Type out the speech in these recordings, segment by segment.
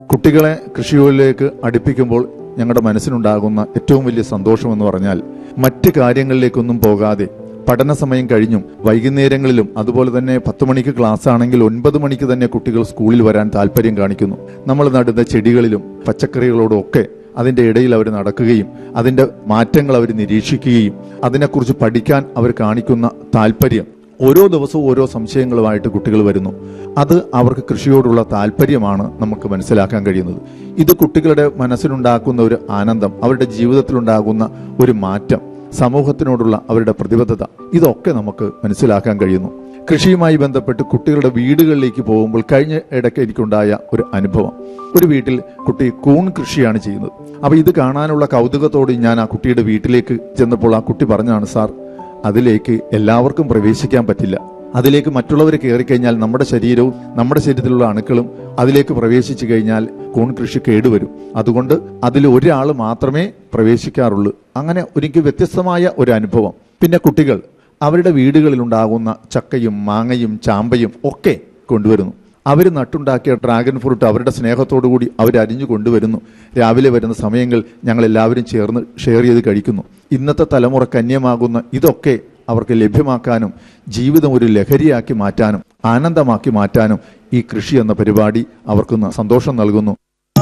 കുട്ടികളെ കൃഷിയിലേക്ക് അടുപ്പിക്കുമ്പോൾ ഞങ്ങളുടെ മനസ്സിനുണ്ടാകുന്ന ഏറ്റവും വലിയ സന്തോഷം എന്ന് പറഞ്ഞാൽ മറ്റ് കാര്യങ്ങളിലേക്കൊന്നും പോകാതെ പഠന സമയം കഴിഞ്ഞും വൈകുന്നേരങ്ങളിലും അതുപോലെ തന്നെ പത്ത് മണിക്ക് ക്ലാസ് ആണെങ്കിൽ ഒൻപത് മണിക്ക് തന്നെ കുട്ടികൾ സ്കൂളിൽ വരാൻ താല്പര്യം കാണിക്കുന്നു നമ്മൾ നടുന്ന ചെടികളിലും പച്ചക്കറികളോടും ഒക്കെ അതിന്റെ ഇടയിൽ അവർ നടക്കുകയും അതിന്റെ മാറ്റങ്ങൾ അവർ നിരീക്ഷിക്കുകയും അതിനെക്കുറിച്ച് പഠിക്കാൻ അവർ കാണിക്കുന്ന താല്പര്യം ഓരോ ദിവസവും ഓരോ സംശയങ്ങളുമായിട്ട് കുട്ടികൾ വരുന്നു അത് അവർക്ക് കൃഷിയോടുള്ള താല്പര്യമാണ് നമുക്ക് മനസ്സിലാക്കാൻ കഴിയുന്നത് ഇത് കുട്ടികളുടെ മനസ്സിലുണ്ടാക്കുന്ന ഒരു ആനന്ദം അവരുടെ ജീവിതത്തിലുണ്ടാകുന്ന ഒരു മാറ്റം സമൂഹത്തിനോടുള്ള അവരുടെ പ്രതിബദ്ധത ഇതൊക്കെ നമുക്ക് മനസ്സിലാക്കാൻ കഴിയുന്നു കൃഷിയുമായി ബന്ധപ്പെട്ട് കുട്ടികളുടെ വീടുകളിലേക്ക് പോകുമ്പോൾ കഴിഞ്ഞ ഇടയ്ക്ക് എനിക്കുണ്ടായ ഒരു അനുഭവം ഒരു വീട്ടിൽ കുട്ടി കൂൺ കൃഷിയാണ് ചെയ്യുന്നത് അപ്പൊ ഇത് കാണാനുള്ള കൗതുകത്തോടെ ഞാൻ ആ കുട്ടിയുടെ വീട്ടിലേക്ക് ചെന്നപ്പോൾ ആ കുട്ടി പറഞ്ഞാണ് സാർ അതിലേക്ക് എല്ലാവർക്കും പ്രവേശിക്കാൻ പറ്റില്ല അതിലേക്ക് മറ്റുള്ളവർ കയറിക്കഴിഞ്ഞാൽ നമ്മുടെ ശരീരവും നമ്മുടെ ശരീരത്തിലുള്ള അണുക്കളും അതിലേക്ക് പ്രവേശിച്ചു കഴിഞ്ഞാൽ കൂൺ കൃഷി കേടുവരും അതുകൊണ്ട് അതിൽ ഒരാൾ മാത്രമേ പ്രവേശിക്കാറുള്ളൂ അങ്ങനെ എനിക്ക് വ്യത്യസ്തമായ ഒരു അനുഭവം പിന്നെ കുട്ടികൾ അവരുടെ വീടുകളിൽ ഉണ്ടാകുന്ന ചക്കയും മാങ്ങയും ചാമ്പയും ഒക്കെ കൊണ്ടുവരുന്നു അവർ നട്ടുണ്ടാക്കിയ ഡ്രാഗൺ ഫ്രൂട്ട് അവരുടെ സ്നേഹത്തോടു കൂടി അവർ അരിഞ്ഞു കൊണ്ടുവരുന്നു രാവിലെ വരുന്ന സമയങ്ങൾ ഞങ്ങൾ എല്ലാവരും ചേർന്ന് ഷെയർ ചെയ്ത് കഴിക്കുന്നു ഇന്നത്തെ തലമുറ കന്യമാകുന്ന ഇതൊക്കെ അവർക്ക് ലഭ്യമാക്കാനും ജീവിതം ഒരു ലഹരിയാക്കി മാറ്റാനും ആനന്ദമാക്കി മാറ്റാനും ഈ കൃഷി എന്ന പരിപാടി അവർക്ക് ന- സന്തോഷം നൽകുന്നു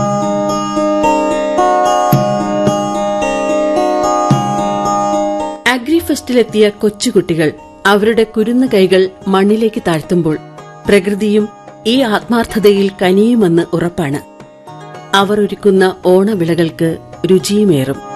അഗ്രിഫെസ്റ്റിലെത്തിയ കൊച്ചുകുട്ടികൾ അവരുടെ കുരുന്നു കൈകൾ മണ്ണിലേക്ക് താഴ്ത്തുമ്പോൾ പ്രകൃതിയും ഈ ആത്മാർത്ഥതയിൽ കനിയുമെന്ന് ഉറപ്പാണ് അവർ ഒരുക്കുന്ന ഓണവിളകൾക്ക് രുചിയുമേറും